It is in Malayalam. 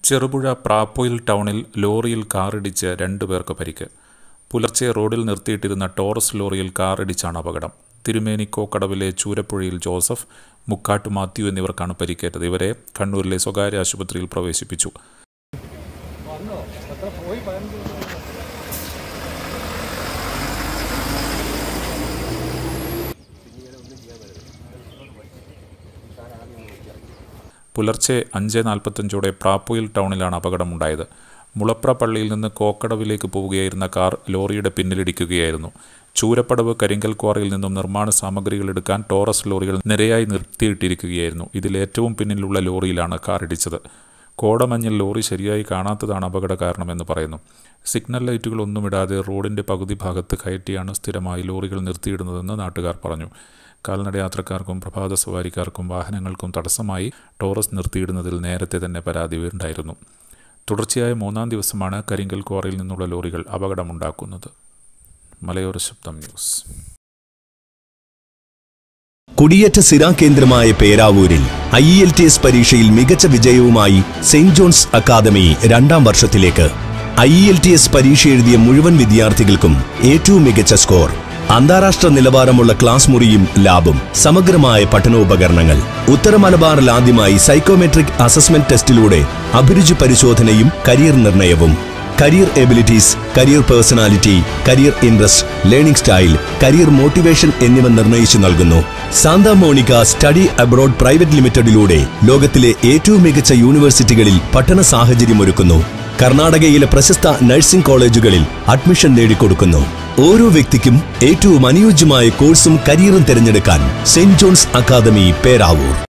ചെറുപുഴ പ്രാപ്പൊയിൽ ടൗണിൽ ലോറിയിൽ കാറിടിച്ച് രണ്ടുപേർക്ക് പരിക്ക് പുലർച്ചെ റോഡിൽ നിർത്തിയിട്ടിരുന്ന ടോറസ് ലോറിയിൽ കാറിടിച്ചാണ് അപകടം തിരുമേനിക്കോക്കടവിലെ ചൂരപ്പുഴയിൽ ജോസഫ് മുക്കാട്ട് മാത്യു എന്നിവർക്കാണ് പരിക്കേറ്റത് ഇവരെ കണ്ണൂരിലെ സ്വകാര്യ ആശുപത്രിയിൽ പ്രവേശിപ്പിച്ചു പുലർച്ചെ അഞ്ച് നാൽപ്പത്തഞ്ചോടെ പ്രാപ്പൊയിൽ ടൗണിലാണ് അപകടമുണ്ടായത് മുളപ്ര പള്ളിയിൽ നിന്ന് കോക്കടവിലേക്ക് പോവുകയായിരുന്ന കാർ ലോറിയുടെ പിന്നിലിടിക്കുകയായിരുന്നു ചൂരപ്പടവ് കരിങ്കൽ ക്വാറിയിൽ നിന്നും നിർമ്മാണ സാമഗ്രികൾ എടുക്കാൻ ടോറസ് ലോറികൾ നിരയായി നിർത്തിയിട്ടിരിക്കുകയായിരുന്നു ഇതിൽ ഏറ്റവും പിന്നിലുള്ള ലോറിയിലാണ് കാർ ഇടിച്ചത് കോടമഞ്ഞിൽ ലോറി ശരിയായി കാണാത്തതാണ് അപകട കാരണമെന്ന് പറയുന്നു സിഗ്നൽ ലൈറ്റുകളൊന്നും ഇടാതെ റോഡിന്റെ പകുതി ഭാഗത്ത് കയറ്റിയാണ് സ്ഥിരമായി ലോറികൾ നിർത്തിയിടുന്നതെന്ന് നാട്ടുകാർ പറഞ്ഞു കാൽനട യാത്രക്കാർക്കും പ്രഭാത സവാരിക്കാർക്കും വാഹനങ്ങൾക്കും തടസ്സമായി ടോറസ് നിർത്തിയിടുന്നതിൽ നേരത്തെ തന്നെ പരാതി ഉണ്ടായിരുന്നു തുടർച്ചയായ മൂന്നാം ദിവസമാണ് കരിങ്കൽ ക്വാറിയിൽ നിന്നുള്ള ലോറികൾ അപകടമുണ്ടാക്കുന്നത് മലയോര ശബ്ദം ന്യൂസ് കുടിയേറ്റ സിരാ കേന്ദ്രമായ പേരാവൂരിൽ ഐ എൽ ടി എസ് പരീക്ഷയിൽ മികച്ച വിജയവുമായി സെയിന്റ് ജോൺസ് അക്കാദമി രണ്ടാം വർഷത്തിലേക്ക് ഐ എൽ ടി എസ് പരീക്ഷ എഴുതിയ മുഴുവൻ വിദ്യാർത്ഥികൾക്കും ഏറ്റവും മികച്ച സ്കോർ അന്താരാഷ്ട്ര നിലവാരമുള്ള ക്ലാസ് മുറിയും ലാബും സമഗ്രമായ പഠനോപകരണങ്ങൾ ഉത്തര മലബാറിൽ ആദ്യമായി സൈക്കോമെട്രിക് അസസ്മെന്റ് ടെസ്റ്റിലൂടെ അഭിരുചി പരിശോധനയും കരിയർ നിർണയവും career abilities career personality career interest learning style career motivation എന്നിവ നിർണ്ണയിച്ചു നൽകുന്നു Santa Monica study abroad private ലിമിറ്റഡിലൂടെ ലോകത്തിലെ ഏറ്റവും മികച്ച യൂണിവേഴ്സിറ്റികളിൽ പഠന സാഹചര്യമൊരുക്കുന്നു കർണാടകയിലെ പ്രശസ്ത നഴ്സിംഗ് കോളേജുകളിൽ അഡ്മിഷൻ നേടിക്കൊടുക്കുന്നു ഓരോ വ്യക്തിക്കും ഏറ്റവും അനുയോജ്യമായ കോഴ്സും കരിയറും തിരഞ്ഞെടുക്കാൻ സെന്റ് ജോൺസ് അക്കാദമി പേരാവൂർ